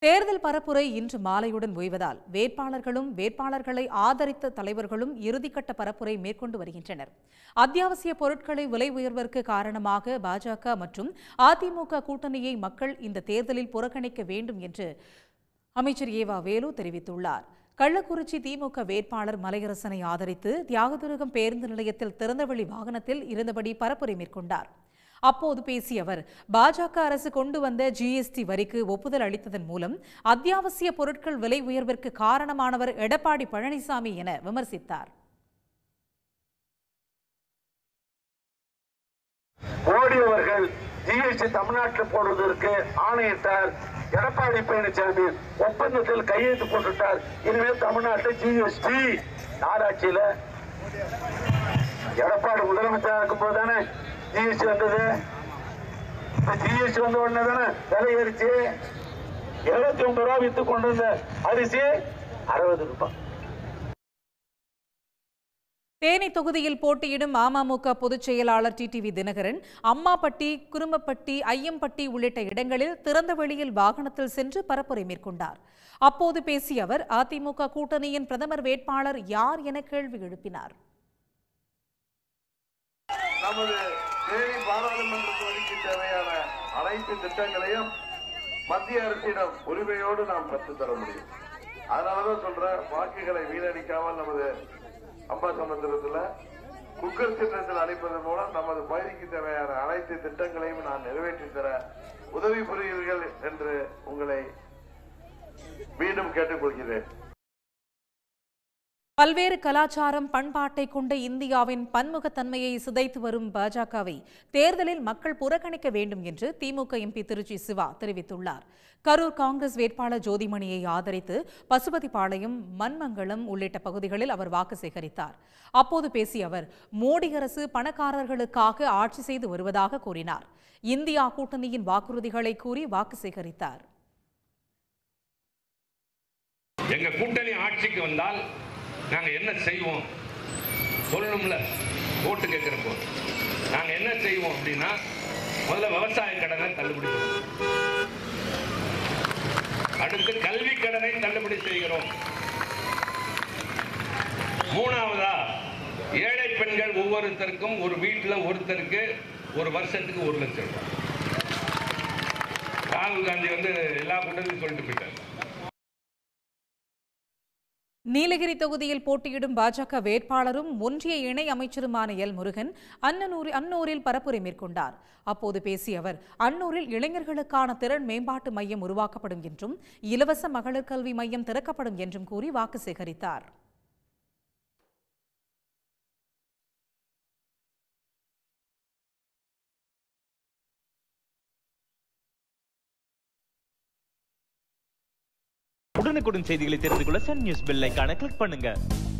தேர்தல் பரப்புரை இன்று மாலையுடன் ஓய்வதால் வேட்பாளர்களும் வேட்பாளர்களை ஆதரித்த தலைவர்களும் இறுதிக்கட்ட பரப்புரை மேற்கொண்டு வருகின்றனர் அத்தியாவசிய பொருட்களை விலை உயர்விற்கு காரணமாக பாஜக மற்றும் அதிமுக கூட்டணியை மக்கள் இந்த தேர்தலில் புறக்கணிக்க வேண்டும் என்று அமைச்சர் ஏவா வேலு தெரிவித்துள்ளார் கள்ளக்குறிச்சி திமுக வேட்பாளர் மலையரசனை ஆதரித்து தியாகதுருகம் பேருந்து நிலையத்தில் திறந்தவெளி வாகனத்தில் இருந்தபடி பரப்புரை மேற்கொண்டார் அப்போது பேசிய அவர் பாஜக அரசு கொண்டு வந்த ஜிஎஸ்டி வரிக்கு ஒப்புதல் அளித்ததன் மூலம் அத்தியாவசிய பொருட்கள் விலை உயர்விற்கு காரணமானவர் எடப்பாடி பழனிசாமி என விமர்சித்தார் மோடி அவர்கள் ஜிஎஸ்டி தமிழ்நாட்டில் போடுவதற்கு ஆணையிட்டார் எடப்பாடி பழனிசாமி ஒப்பந்தத்தில் கையெழுத்து போட்டுட்டார் இனிமேல் தமிழ்நாட்டில் ஜிஎஸ்டி ஆராய்ச்சியில எடப்பாடி முதலமைச்சராக இருக்கும்போது தானே ஜிஎஸ்டி வந்தது இப்ப ஜிஎஸ்டி வந்த உடனே தானே விலை ஏறிச்சு எழுபத்தி ஒன்பது ரூபா வித்து கொண்டு வந்த அரிசி அறுபது ரூபாய் தேனி தொகுதியில் போட்டியிடும் அமமுக பொதுச் செயலாளர் டிடிவி தினகரன் அம்மாப்பட்டி குரும்பப்பட்டி ஐயம்பட்டி உள்ளிட்ட இடங்களில் திறந்த வெளியில் வாகனத்தில் சென்று பரப்புரை மேற்கொண்டார் அப்போது பேசிய அவர் அதிமுக கூட்டணியின் பிரதமர் வேட்பாளர் யார் என கேள்வி எழுப்பினார் நமது தேனி பாராளுமன்ற தொகுதிக்கு தேவையான அனைத்து திட்டங்களையும் மத்திய அரசிடம் உரிமையோடு நாம் பெற்றுத் தர முடியும் அதனாலதான் சொல்றேன் வாக்குகளை வீணடிக்காமல் நமது அம்பா சமுத்திரத்துல குக்கர் சின்னத்தில் அளிப்பதன் மூலம் நமது பகுதிக்கு தேவையான அனைத்து திட்டங்களையும் நான் நிறைவேற்றித் தர உதவி புரிவீர்கள் என்று உங்களை மீண்டும் கேட்டுக்கொள்கிறேன் பல்வேறு கலாச்சாரம் பண்பாட்டை கொண்ட இந்தியாவின் பன்முகத்தன்மையை சிதைத்து வரும் பாஜகவை தேர்தலில் மக்கள் புறக்கணிக்க வேண்டும் என்று திமுக எம்பி திருச்சி சிவா தெரிவித்துள்ளார் கரூர் காங்கிரஸ் வேட்பாளர் ஜோதிமணியை ஆதரித்து பசுபதிபாளையம் மண்மங்கலம் உள்ளிட்ட பகுதிகளில் அவர் வாக்கு சேகரித்தார் அப்போது பேசிய அவர் மோடி அரசு பணக்காரர்களுக்காக ஆட்சி செய்து வருவதாக கூறினார் இந்தியா கூட்டணியின் வாக்குறுதிகளை கூறி வாக்கு சேகரித்தார் எங்க கூட்டணி ஆட்சிக்கு வந்தால் நாங்க என்ன செய்வோம் சொல்லணும்ல ஓட்டு கேட்கிறப்போ நாங்க என்ன செய்வோம் அப்படின்னா முதல்ல விவசாய கடனை தள்ளுபடி பண்ணுவோம் அடுத்து கல்வி கடனை தள்ளுபடி செய்கிறோம் மூணாவதா ஏழை பெண்கள் ஒவ்வொருத்தருக்கும் ஒரு வீட்டில் ஒருத்தருக்கு ஒரு வருஷத்துக்கு ஒரு லட்சம் ரூபாய் ராகுல் காந்தி வந்து எல்லா கூட்டத்தையும் சொல்லிட்டு போயிட்டார் நீலகிரி தொகுதியில் போட்டியிடும் பாஜக வேட்பாளரும் ஒன்றிய இணை அமைச்சருமான எல் முருகன் அன்னனூர் அன்னூரில் பரப்புரை மேற்கொண்டார் அப்போது பேசிய அவர் அன்னூரில் இளைஞர்களுக்கான திறன் மேம்பாட்டு மையம் உருவாக்கப்படும் என்றும் இலவச மகளிர் கல்வி மையம் திறக்கப்படும் என்றும் கூறி வாக்கு சேகரித்தார் உடனுக்குடன் செய்திகளை தெரிந்து கொள்ள சன் நியூஸ் பெல் ஐகானை கிளிக் பண்ணுங்க